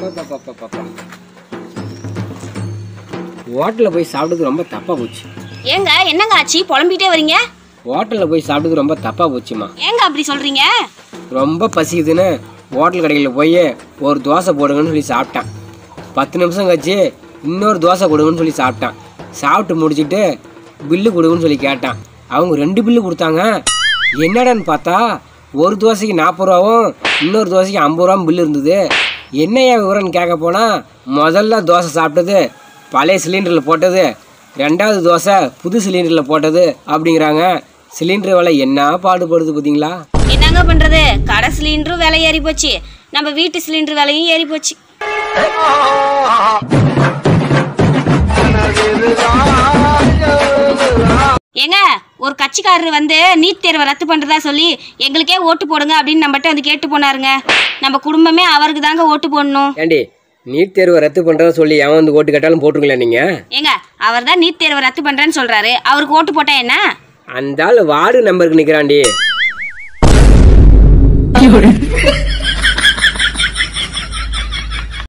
அப்பப்பப்பப்பப்பா. ஹோட்டலில் போய் சாப்பிட்டது ரொம்ப தப்பாக போச்சு ஏங்க என்னங்க ஆச்சு புலம்பிட்டே வரீங்க ஹோட்டலில் போய் சாப்பிட்டது ரொம்ப தப்பாக போச்சுமா ஏங்க அப்படி சொல்றீங்க ரொம்ப பசிக்குதுன்னு ஹோட்டல் கடைகளில் போய் ஒரு தோசை போடுங்கன்னு சொல்லி சாப்பிட்டேன் பத்து நிமிஷம் கழிச்சு இன்னொரு தோசை கொடுங்கன்னு சொல்லி சாப்பிட்டேன் சாப்பிட்டு முடிச்சிட்டு பில்லு கொடுங்கன்னு சொல்லி கேட்டேன் அவங்க ரெண்டு பில்லு கொடுத்தாங்க என்னடான்னு பார்த்தா ஒரு தோசைக்கு நாற்பது ரூபாவும் இன்னொரு தோசைக்கு ஐம்பது ரூபாவும் பில்லு இருந்தது என்னையா விவரம்னு கேட்க போனால் முதல்ல தோசை சாப்பிட்டது பழைய சிலிண்டரில் போட்டது ரெண்டாவது தோசை புது சிலிண்டரில் போட்டது அப்படிங்கிறாங்க சிலிண்டர் விலை என்ன பாடுபடுது பார்த்தீங்களா என்னங்க பண்றது கடை சிலிண்டரும் விலை ஏறி போச்சு நம்ம வீட்டு சிலிண்டர் விலையும் ஏறி போச்சு ஏங்க ஒரு கட்சிக்காரர் வந்து நீட் தேர்வை ரத்து பண்றதா சொல்லி எங்களுக்கே ஓட்டு போடுங்க அப்படின்னு நம்மகிட்ட வந்து கேட்டு போனாருங்க நம்ம குடும்பமே அவருக்கு தாங்க ஓட்டு போடணும் ஏண்டி நீட் தேர்வை ரத்து பண்ணுறதா சொல்லி எவன் வந்து ஓட்டு கேட்டாலும் போட்டுருங்களா நீங்கள் ஏங்க அவர் தான் நீட் தேர்வை ரத்து பண்றேன்னு சொல்றாரு அவருக்கு ஓட்டு போட்டா என்ன அந்த ஆள் வார்டு நம்பருக்கு நிற்கிறான்டி